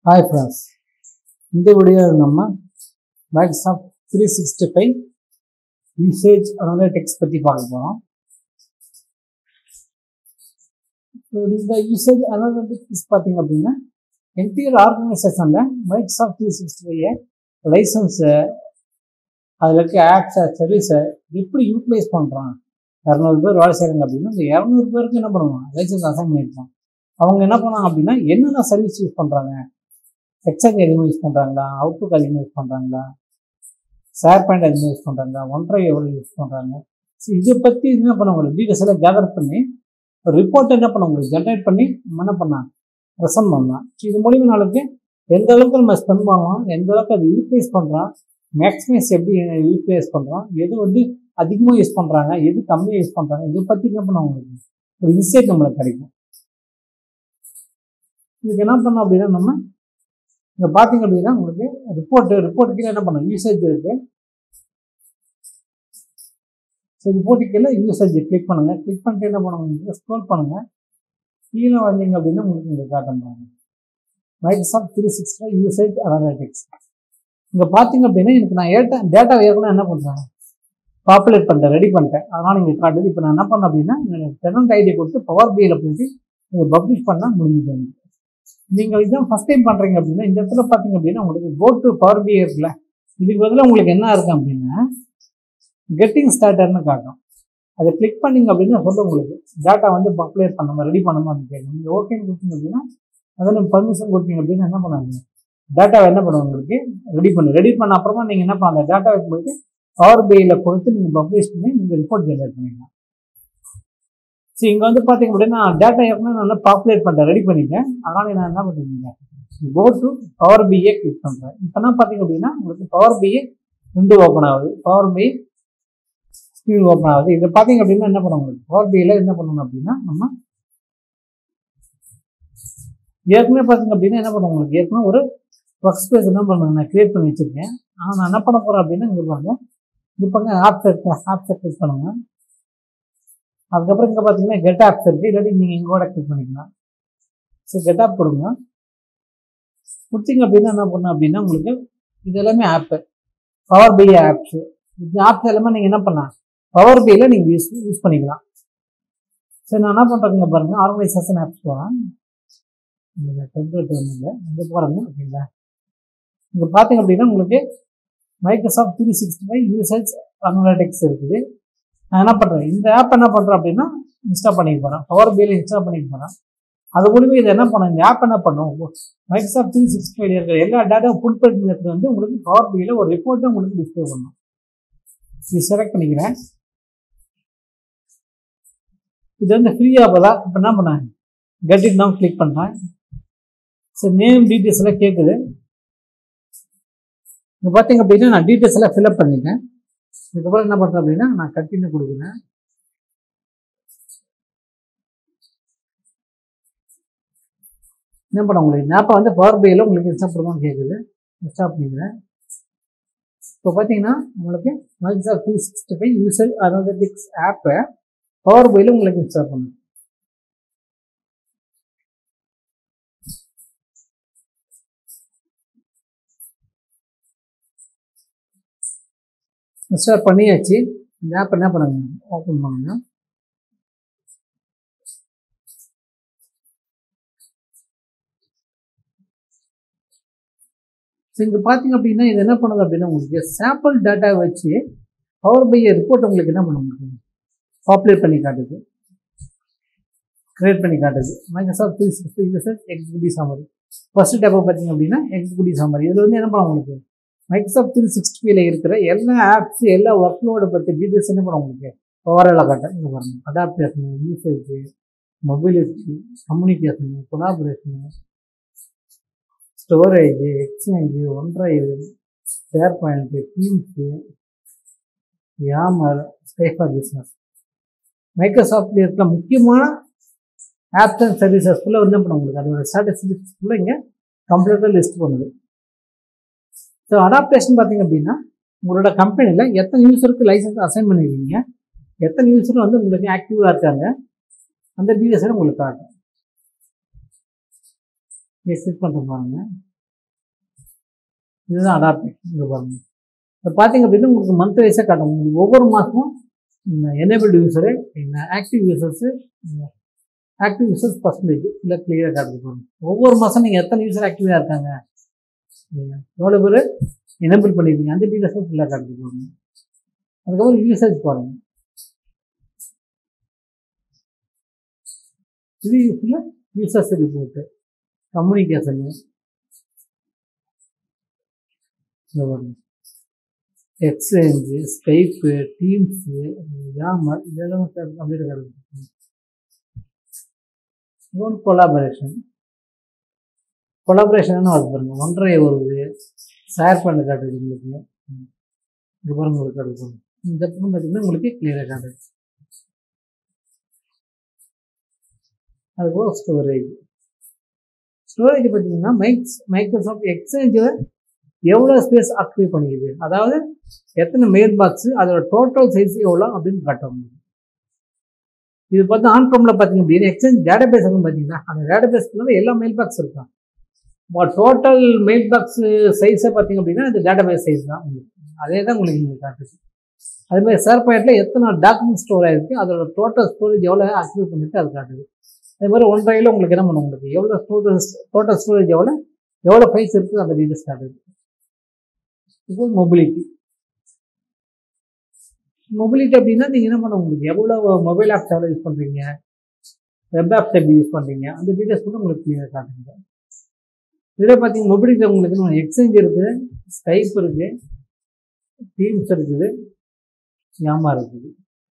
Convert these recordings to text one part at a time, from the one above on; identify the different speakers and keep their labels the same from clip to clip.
Speaker 1: Hi friends இந்த வீடியோவில் நம்ம Microsoft three sixty five usage analytics பற்றி பார்க்க போகிறோம் இந்த யூசேஜ் அனலிட்டிக்ஸ் பார்த்தீங்க அப்படின்னா என்டையர் ஆர்கனைசேஷனில் Microsoft three sixty five license அதில் இருக்க ஆப்ஸை சர்வீஸை எப்படி யூட்டிலைஸ் பண்ணுறான் இரநூறு பேர் வேலை செய்கிறாங்க அப்படின்னா இந்த இரநூறு பேருக்கு என்ன பண்ணுவாங்க லைசன்ஸ் அசைன் பண்ணியிருப்பான் அவங்க என்ன பண்ணாங்க அப்படின்னா என்னென்ன சர்வீஸ் யூஸ் பண்ணுறாங்க எக்ஸாக் அதிகமாக யூஸ் பண்ணுறாங்களா அவுட்லுக் அதிகமாக யூஸ் பண்ணுறாங்களா ஷேர் பாயிண்ட் அதிகமாக யூஸ் பண்ணுறாங்களா ஒன்றை எவ்வளோ யூஸ் பண்ணுறாங்க ஸோ இதை பற்றி என்ன பண்ண உங்களுக்கு டீட்டெயில்ஸ் எல்லாம் கேதர் பண்ணி ஒரு ரிப்போர்ட் என்ன பண்ண உங்களுக்கு ஜென்ரேட் பண்ணி நம்ம என்ன பண்ணலாம் ப்ரெசன்ட் பண்ணலாம் ஸோ இது மூலியமாக நாளைக்கு எந்த அளவுக்கு நம்ம ஸ்பெண்ட் பண்ணலாம் எந்த அளவுக்கு அது யூட்டிலைஸ் பண்ணுறோம் மேக்ஸிமைஸ் எப்படி யூட்டிலைஸ் பண்ணுறோம் எது வந்து அதிகமாக யூஸ் பண்ணுறாங்க எது கம்மியாக யூஸ் பண்ணுறாங்க இதை பற்றி என்ன பண்ண உங்களுக்கு ஒரு இன்சைட் நம்மளுக்கு கிடைக்கும் இதுக்கு என்ன பண்ணோம் அப்படின்னா நம்ம இங்கே பார்த்தீங்க அப்படின்னா உங்களுக்கு ரிப்போர்ட்டு ரிப்போர்ட் கீழே என்ன பண்ணணும் யூசேஜ் இருக்கு ஸோ ரிப்போர்ட்டு கீழே யூசேஜ் கிளிக் பண்ணுங்கள் கிளிக் பண்ணிட்டு என்ன பண்ணுங்க ஸ்க்ரோல் பண்ணுங்கள் கீழே வந்தீங்க அப்படின்னா உங்களுக்கு இங்கே காட்டுறாங்க Microsoft three sixty usage analytics இங்கே பார்த்தீங்க அப்படின்னா எனக்கு நான் ஏட்ட டேட்டா ஏற்கனவே என்ன பண்ணுறேன் பாப்புலேட் பண்ணிட்டேன் ரெடி பண்ணிட்டேன் அதனால் இங்கே காட்டுது இப்போ நான் என்ன பண்ணேன் அப்படின்னா டெனன்ட் ஐடி கொடுத்து பவர் பியில் போயிட்டு இதை பப்ளிஷ் பண்ணால் முடிஞ்சுது நீங்கள் இதான் ஃபஸ்ட் டைம் பண்ணுறீங்க அப்படின்னா இந்த இடத்துல பார்த்தீங்க அப்படின்னா உங்களுக்கு கோ டு பவர் பி இருக்குல்ல இதுக்கு பதிலாக உங்களுக்கு என்ன இருக்கும் அப்படின்னா கெட்டிங் ஸ்டார்டர்னு காட்டும் அதை கிளிக் பண்ணிங்க அப்படின்னா சொல்ல உங்களுக்கு டேட்டா வந்து பப்ளேட் பண்ணணும் ரெடி பண்ணணும் அப்படின்னு கேட்கும் நீங்கள் ஓகேன்னு கொடுத்தீங்க அப்படின்னா அதில் பர்மிஷன் கொடுத்தீங்க அப்படின்னா என்ன பண்ணுவாங்க டேட்டாவை என்ன பண்ணுவாங்க உங்களுக்கு ரெடி பண்ணு ரெடி பண்ண அப்புறமா நீங்கள் என்ன பண்ண அந்த டேட்டாவை போயிட்டு பவர் பியில் கொடுத்து நீங்கள் பப்ளிஷ் பண்ணி நீங்கள் ரிப்போர்ட் ஜென்ரேட் பண்ணிக்கலாம் ஸோ இங்கே வந்து பார்த்தீங்க அப்படின்னா டேட்டா ஏற்கனவே நல்லா பாப்புலேட் பண்ணிட்டேன் ரெடி பண்ணிட்டேன் அதனால் நான் என்ன பண்ணுறீங்க go to power BI click பண்ணுறேன் இப்போ என்ன பார்த்தீங்க அப்படின்னா உங்களுக்கு பவர் பிஏ விண்டோ ஓப்பன் ஆகுது பவர் பி ஸ்க்ரீன் ஓப்பன் ஆகுது இதை பார்த்தீங்க அப்படின்னா என்ன பண்ண உங்களுக்கு பவர் பியில் என்ன பண்ணணும் அப்படின்னா நம்ம ஏற்கனவே பார்த்தீங்க அப்படின்னா என்ன பண்ண உங்களுக்கு ஏற்கனவே ஒரு ஒர்க் ஸ்பேஸ் என்ன பண்ணுங்க நான் கிரியேட் பண்ணி வச்சுருக்கேன் ஆனால் நான் என்ன பண்ண போகிறேன் அப்படின்னா இங்கே பாருங்க இது பாருங்க app set app set click பண்ணுங்க அதுக்கப்புறம் இங்கே பார்த்தீங்கன்னா கெட் ஆப்ஸ் இருக்குது இல்லாட்டி நீங்கள் இங்கோட கிளிக் பண்ணிக்கலாம் ஸோ கெட் ஆப் கொடுங்க கொடுத்தீங்க அப்படின்னா என்ன பண்ணணும் அப்படின்னா உங்களுக்கு இது எல்லாமே ஆப்பு பவர் பி ஆப்ஸு இந்த ஆப்ஸ் எல்லாமே நீங்கள் என்ன பண்ணலாம் பவர் பியில் நீங்கள் யூஸ் யூஸ் பண்ணிக்கலாம் சரி நான் என்ன பண்ணுறேங்க பாருங்கள் ஆர்கனைசேஷன் ஆப்ஸ் போகிறேன் இந்த டெம்ப்ளேட் ஒன்றும் இல்லை இங்கே போகிறேங்க ஓகேங்களா இங்கே பார்த்தீங்க அப்படின்னா உங்களுக்கு Microsoft three sixty five usage analytics இருக்குது நான் என்ன பண்ணுறேன் இந்த ஆப் என்ன பண்ணுறேன் அப்படின்னா இன்ஸ்டால் பண்ணிக்க போகிறேன் பவர் பியில் இன்ஸ்டால் பண்ணிக்க போகிறேன் அது மூலியமாக இது என்ன பண்ணும் இந்த ஆப் என்ன பண்ணும் மைக்ரோசாஃப்ட் த்ரீ சிக்ஸ்டி ஃபைவ் இருக்கிற எல்லா டேட்டாவும் ஃபுல் பண்ணி வந்து உங்களுக்கு பவர் பியில் ஒரு ரிப்போர்ட்டை உங்களுக்கு டிஸ்பிளே பண்ணும் இது செலக்ட் பண்ணிக்கிறேன் இது வந்து ஃப்ரீயாக போதா இப்போ என்ன பண்ணேன் கெட் இட் நான் கிளிக் பண்ணுறேன் சரி நேம் டீட்டெயில்ஸ் எல்லாம் கேட்குது இங்கே பார்த்தீங்க அப்படின்னா நான் டீட்டெயில்ஸ் எல்லாம் ஃபில்அப் பண்ணிட்டேன் இதுக்கப்புறம் என்ன பண்ணுறேன் அப்படின்னா நான் கண்டினியூ கொடுக்குறேன் என்ன பண்ண உங்களுக்கு ஞாபகம் வந்து பவர் பியில் உங்களுக்கு இன்ஸ்டால் பண்ணுவோம்னு கேட்குது இன்ஸ்டால் பண்ணிக்கிறேன் இப்போ பார்த்தீங்கன்னா உங்களுக்கு Microsoft three sixty five user analytics ஆப்பை பவர் பியில் உங்களுக்கு இன்ஸ்டால் பண்ணும் இன்ஸ்டால் பண்ணியாச்சு இந்த ஆப் என்ன பண்ணுங்க ஓப்பன் பண்ணுங்க ஸோ இங்கே பார்த்தீங்க அப்படின்னா இது என்ன பண்ணுது அப்படின்னா உங்களுக்கு சாம்பிள் டேட்டா வச்சு பவர் பை ரிப்போர்ட் உங்களுக்கு என்ன பண்ண முடியும் பாப்புலேட் பண்ணி காட்டுது கிரியேட் பண்ணி காட்டுது Microsoft three sixty user executive summary first டேப்பை பார்த்தீங்க அப்படின்னா எக்ஸிக்யூட்டிவ் சாமரி இதில் வந்து என்ன பண்ண உங்களுக்கு மைக்ரோசாஃப்ட் த்ரீ சிக்ஸ்டியில் இருக்கிற எல்லா ஆப்ஸ் எல்லா ஒர்க்லோட பற்றி டீட்டெயில்ஸ் என்ன பண்ண உங்களுக்கு ஓவராலாக காட்டும் இங்கே பாருங்கள் adoption usage mobility communication collaboration storage Exchange OneDrive SharePoint Teams Yammer Skype for business மைக்ரோசாஃப்டில் இருக்கிற முக்கியமான ஆப்ஸ் அண்ட் சர்வீசஸ் ஃபுல்லாக என்ன பண்ண உங்களுக்கு அதோட ஸ்டாட்டிஸ்டிக்ஸ் ஃபுல்லாக இங்கே கம்ப்ளீட்டாக லிஸ்ட் பண்ணுது ஸோ அடாப்டேஷன் பார்த்தீங்க அப்படின்னா உங்களோட கம்பெனியில் எத்தனை யூஸருக்கு லைசன்ஸ் அசைன் பண்ணிருக்கீங்க எத்தனை யூஸர் வந்து உங்களுக்கு ஆக்டிவாக இருக்காங்க அந்த டீடைல்ஸ் உங்களுக்கு காட்டும் கிளிக் பண்ணுற பாருங்க இதுதான் அடாப்டேஷன் இங்கே பாருங்க இப்போ பார்த்தீங்க அப்படின்னா உங்களுக்கு மந்த் வைஸாக காட்டும் உங்களுக்கு ஒவ்வொரு மாதமும் enabled user active users active users percentage இல்லை கிளியராக காட்டுது பாருங்க ஒவ்வொரு மாதம் நீங்கள் எத்தனை யூசர் ஆக்டிவாக இருக்காங்க சரிங்களா? எவ்வளோ பேர் எனேபிள் பண்ணியிருக்கீங்க அந்த டீட்டெயில்ஸும் ஃபுல்லாக காட்டுது பாருங்க அதுக்கப்புறம் யூசேஜ் பாருங்க இது ஃபுல்லாக யூசர்ஸ் ரிப்போர்ட்டு கம்யூனிகேஷனு இந்த பாருங்க எக்ஸ்சேஞ்சு ஸ்கைப்பு டீம்ஸு யாமர் இதெல்லாம் அப்படியே கிடக்கு இன்னொன்று கொலாபரேஷன் கொலாபரேஷன் வருது பாருங்க ஒன்றரை வருது ஷேர் பண்ண காட்டுது உங்களுக்கு ம். இது பாருங்க உங்களுக்கு காட்டுது இந்த பக்கம் பார்த்தீங்கன்னா உங்களுக்கு கிளியராக காட்டுது அதுபோல் ஸ்டோரேஜ் ஸ்டோரேஜ் பார்த்தீங்கன்னா மைக்ஸ் மைக்ரோசாஃப்ட் எக்ஸ்சேஞ்சில் எவ்வளோ ஸ்பேஸ் ஆக்குபை பண்ணிக்குது அதாவது எத்தனை மெயில் பாக்ஸு அதோட டோட்டல் சைஸ் எவ்வளோ அப்படின்னு காட்டும் இது பார்த்து ஆன் ப்ரோமில் பார்த்தீங்க அப்படின்னா எக்ஸ்சேஞ்ச் டேட்டா பேஸ் பார்த்தீங்கன்னா அந்த டேட்டா பேஸ்க்குள்ள எல்லா மெயில் பாக்ஸ் இருக்கும் டோட்டல் மெயில் பாக்ஸ் சைஸை பார்த்தீங்க அப்படின்னா இந்த டேட்டா பேஸ் சைஸ் தான் உங்களுக்கு அதே தான் உங்களுக்கு இங்கே காட்டுது அதே மாதிரி ஷேர் பாயிண்டில் எத்தனை டாக்குமெண்ட் ஸ்டோர் ஆயிருக்கு அதோட டோட்டல் ஸ்டோரேஜ் எவ்வளோ ஆக்டிவேட் பண்ணிட்டு அது காட்டுது அதே மாதிரி ஒன் ட்ரைவில் உங்களுக்கு என்ன பண்ணும் உங்களுக்கு எவ்வளோ ஸ்டோரேஜ் டோட்டல் ஸ்டோரேஜ் எவ்வளோ எவ்வளோ ஃபைல்ஸ் இருக்குது அந்த டீட்டெயில்ஸ் காட்டுது இப்போ மொபிலிட்டி மொபிலிட்டி அப்படின்னா நீங்கள் என்ன பண்ண உங்களுக்கு எவ்வளோ மொபைல் ஆப்ஸ் எவ்வளோ யூஸ் பண்ணுறீங்க வெப் ஆப்ஸ் எப்படி யூஸ் பண்ணுறீங்க அந்த டீட்டெயில்ஸ் கூட உங்களுக்கு clear ஆ காட்டுங்க இதில் பார்த்தீங்க மொபிலிட்டி உங்களுக்கு எக்ஸ்சேஞ்ச் இருக்குது ஸ்கைப் இருக்குது டீம்ஸ் இருக்குது யாமா இருக்குது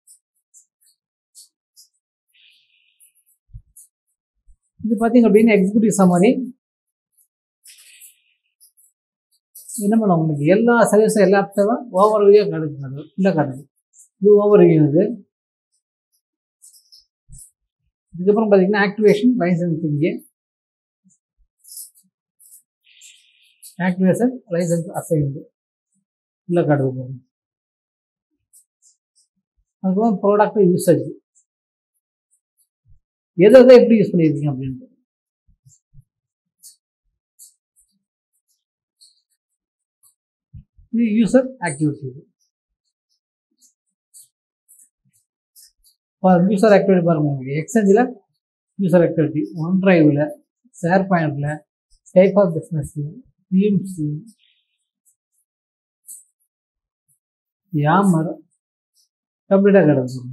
Speaker 1: இது பார்த்தீங்க அப்படின்னா எக்ஸிக்யூட்டிவ் சம்மரி என்ன பண்ண உங்களுக்கு எல்லா சர்வீஸும் எல்லா ஆப்ஸும் ஓவர் வியூ கிடைக்குது இல்லை காட்டுது இது ஓவர் வியூ இது இதுக்கப்புறம் பார்த்தீங்கன்னா activation licensing activation license assigned இல்லை காட்டுது பாருங்க அதுக்கப்புறம் ப்ராடக்ட் யூசேஜ் எதை எதை எப்படி யூஸ் பண்ணியிருக்கீங்க அப்படின்ட்டு இது யூசர் ஆக்டிவிட்டி யூசர் ஆக்டிவிட்டி பாருங்க உங்களுக்கு எக்ஸ்சேஞ்சில் யூசர் ஆக்டிவிட்டி ஒன் டிரைவில் ஷேர் பாயிண்டில் type of business Teams Yammer கம்ப்ளீட்டாக கிடக்கும்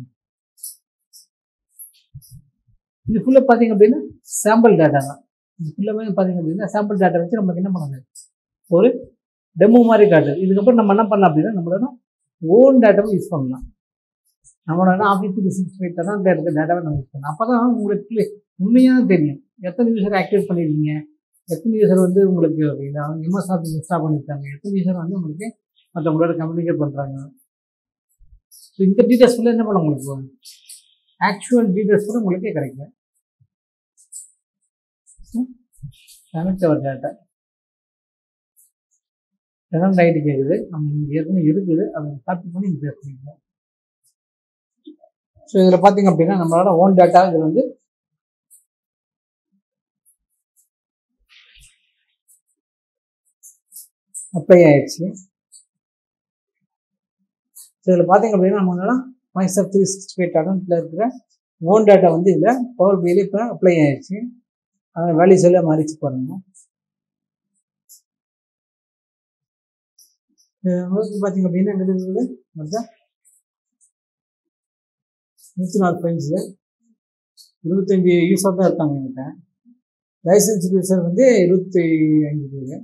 Speaker 1: இது ஃபுல்லாக பார்த்தீங்க அப்படின்னா சாம்பிள் டேட்டா தான் இது ஃபுல்லாமே பார்த்தீங்க அப்படின்னா சாம்பிள் டேட்டா வச்சு நமக்கு என்ன பண்ணுங்க ஒரு டெமோ மாதிரி காட்டுது இதுக்கப்புறம் நம்ம என்ன பண்ணலாம் அப்படின்னா நம்மளோட ஓன் டேட்டாவை யூஸ் பண்ணலாம் நம்மளோட ஆஃபீஸ் பிசினஸ் போயிட்டு தான் அந்த இருக்க டேட்டாவை நம்ம யூஸ் பண்ணலாம் அப்போ தான் உங்களுக்கு உண்மையாக தெரியும் எத்தனை யூசர் ஆக்டிவேட் பண்ணியிருக்கீங்க எத்தனை யூசர் வந்து உங்களுக்கு எம்எஸ் ஆஃபீஸ் இன்ஸ்டால் பண்ணியிருக்காங்க எத்தனை யூசர் வந்து உங்களுக்கு மற்றவங்களோட கம்யூனிகேட் பண்ணுறாங்க ஸோ இந்த டீட்டெயில்ஸ் ஃபுல்லாக என்ன பண்ண உங்களுக்கு ஆக்சுவல் டீட்டெயில்ஸ் கூட உங்களுக்கே கிடைக்கும் connect our data second ID கேட்குது நம்ம இங்கே ஏற்கனவே இருக்குது அதை காப்பி பண்ணி இங்கே பேஸ் பண்ணிக்கலாம் ஸோ இதில் பார்த்தீங்க அப்படின்னா நம்மளோட ஓன் டேட்டா இது வந்து அப்ளை ஆயிடுச்சு ஸோ இதில் பார்த்தீங்க அப்படின்னா நம்மளால மைசப் த்ரீ சிக்ஸ்டி ஃபைவ் டேட்டில் இருக்கிற ஓன் டேட்டா வந்து இதில் பவர் பியில் இப்போ அப்ளை ஆயிடுச்சு அதனால் வேல்யூஸ் எல்லாம் மாறிச்சு பாருங்க உங்களுக்கு பார்த்தீங்க அப்படின்னா எங்கே இருக்குது மொத்தம் நூற்றி நாலு ஃபைல்ஸு இருபத்தஞ்சி யூஸர் தான் இருக்காங்க என்கிட்ட லைசன்ஸ் யூசர் வந்து இருபத்தி அஞ்சு பேர்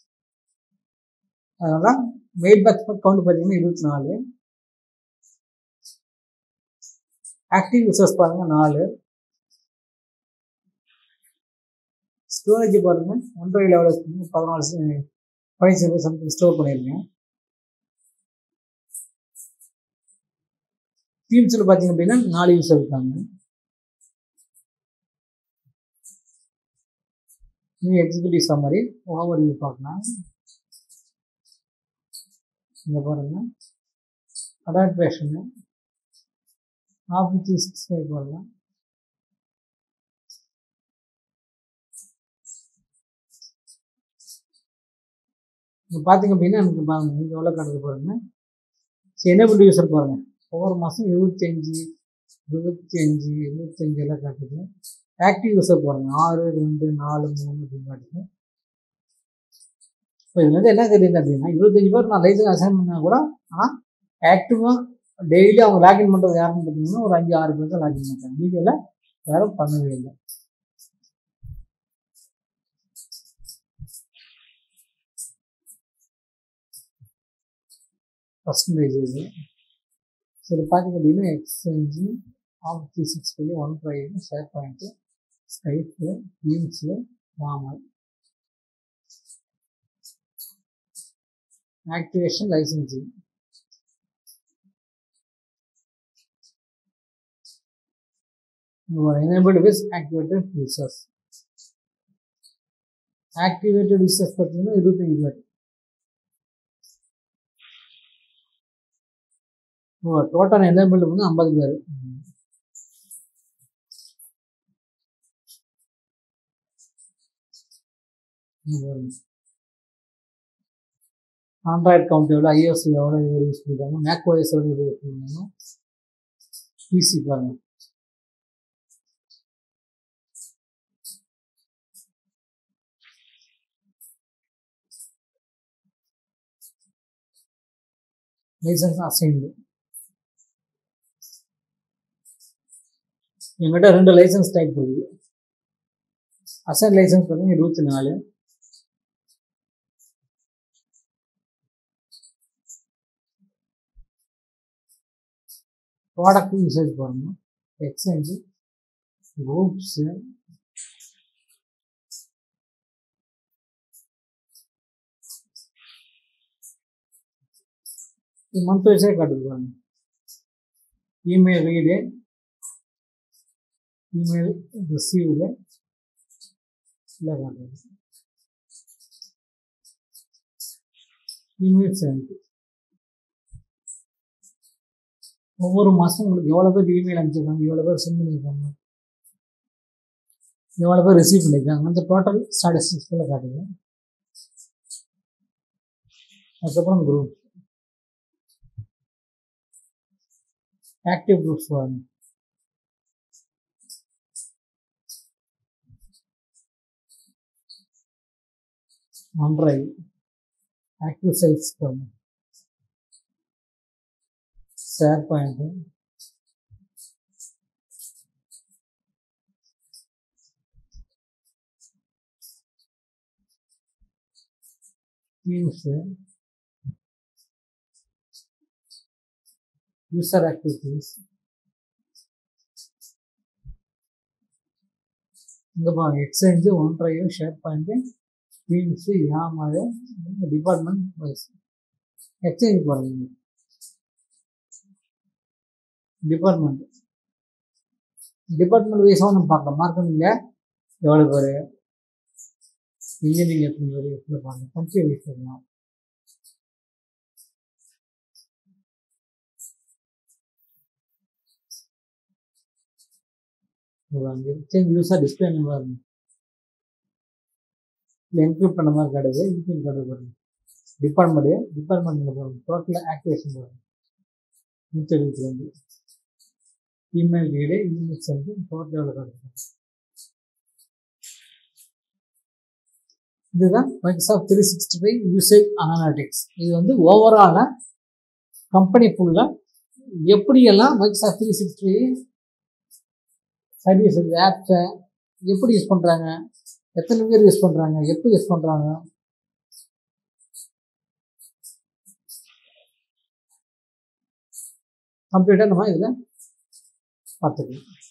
Speaker 1: அதனால் மெயில் பேக் கவுண்ட் பார்த்தீங்கன்னா இருபத்தி நாலு ஆக்டிவ் யூசர்ஸ் பாருங்க நாலு ஸ்டோரேஜ் பாருங்க ஒன்றரை லெவலில் பதினாலு ஃபைவ் ஜீரோ சம்திங் ஸ்டோர் பண்ணியிருக்கேன் டீம்ஸில் பார்த்தீங்க அப்படின்னா நாலு யூசர் இருக்காங்க நீங்கள் எக்ஸிக்யூட்டிவ் சம்மரி ஓவர் வியூ பார்க்கலாம் இங்கே பாருங்க adoption Office three six five போடலாம் இங்கே பார்த்தீங்க அப்படின்னா எனக்கு பாருங்க இங்கே எவ்வளோ காட்டுது பாருங்க சரி என்ன யூஸர் பாருங்க ஒவ்வொரு மாதம் எழுபத்தஞ்சி இருபத்தஞ்சி எழுபத்தஞ்சு எல்லாம் காட்டுது ஆக்டிவ் யூஸர் பாருங்க ஆறு ரெண்டு நாலு மூணு அப்படின்னு காட்டுது இப்போ இதுல இருந்து என்ன தெரியுது அப்படின்னா இருபத்தஞ்சி பேர் நான் லைசன்ஸ் அசைன் பண்ணால் கூட ஆனால் ஆக்டிவாக டெய்லி அவங்க லாகின் பண்ணுறது யாருன்னு பார்த்தீங்கன்னா ஒரு அஞ்சு ஆறு பேர் தான் லாகின் பண்ணுறாங்க மீதியில் யாரும் பண்ணவே இல்லை பர்சன்டேஜ் இது சரி பார்த்தீங்க அப்படின்னா Exchange of three sixty OneDrive SharePoint Skype Teams Yammer activation licensing enabled with activated users activated users பார்த்தீங்கன்னா இருபத்தஞ்சு பேர் ஓ டோட்டல் எனேபிள் வந்து ஐம்பது பேர் ஆண்ட்ராய்ட் கவுண்ட் எவ்வளோ ஐஓஎஸ் எவ்வளோ யூஸ் பண்ணிருக்காங்க மேக் ஓஎஸ் எவ்வளோ யூஸ் பண்ணிருக்காங்க பிசி பாருங்க லைசன்ஸ் அசைன்டு எங்கிட்ட ரெண்டு லைசன்ஸ் டைப் இருக்குது அசைன் லைசன்ஸ் பார்த்தீங்கன்னா இருபத்தி நாலு ப்ராடக்ட் யூசேஜ் பாருங்க எக்ஸ்சேஞ்சு குரூப்ஸு மந்த் வைஸே காட்டுது பாருங்க இமெயில் ரீடு இமெயில் ரிசீவ்டு இல்லை காட்டுது இமெயில் சென்ட் ஒவ்வொரு மாதம் உங்களுக்கு எவ்வளோ பேர் இமெயில் அனுப்பிச்சிருக்காங்க எவ்வளோ பேர் சென்ட் பண்ணியிருக்காங்க எவ்வளோ பேர் ரிசீவ் பண்ணியிருக்காங்க அந்த டோட்டல் ஸ்டாட்டிஸ்டிக்ஸில் காட்டுது அதுக்கப்புறம் குரூப் ஆக்டிவ் குரூப்ஸ் வரும் OneDrive ஆக்டிவ் சைட்ஸ் வரும் SharePoint Teams user activities இங்கே பாருங்க Exchange OneDrive SharePoint Teams Yammer department wise Exchange பாருங்க டிபார்ட்மெண்ட் டிபார்ட்மெண்ட் வைஸாக நம்ம பார்க்கலாம் மார்க்கெட்டிங்கில் எவ்வளோ பேர் இன்ஜினியரிங் எத்தனை பேர் எப்படி பாருங்க கண்ட்ரி வைஸ் பண்ணலாம் எக்ஸ்சேஞ்ச் யூஸாக டிஸ்பிளே நல்லா இருக்கும் இல்லை என்க்ரிப்ட் பண்ண மாதிரி காட்டுது இன்க்ரிப்ட் காட்டுது பாருங்க டிபார்ட்மெண்ட்டு டிபார்ட்மெண்ட்டில் பாருங்க டோட்டல் ஆக்டிவேஷன் பாருங்க நூற்றி எழுபத்தி ரெண்டு email read email sent total எவ்வளோ காட்டுது இதுதான் Microsoft three sixty five usage analytics இது வந்து ஓவராலாக கம்பெனி ஃபுல்லாக எப்படியெல்லாம் Microsoft three sixty five service ஆப்ஸை எப்படி யூஸ் பண்ணுறாங்க எத்தனை பேர் யூஸ் பண்ணுறாங்க எப்போ யூஸ் பண்ணுறாங்க கம்ப்ளீட்டாக நம்ம இதில் பார்த்துக்கலாம்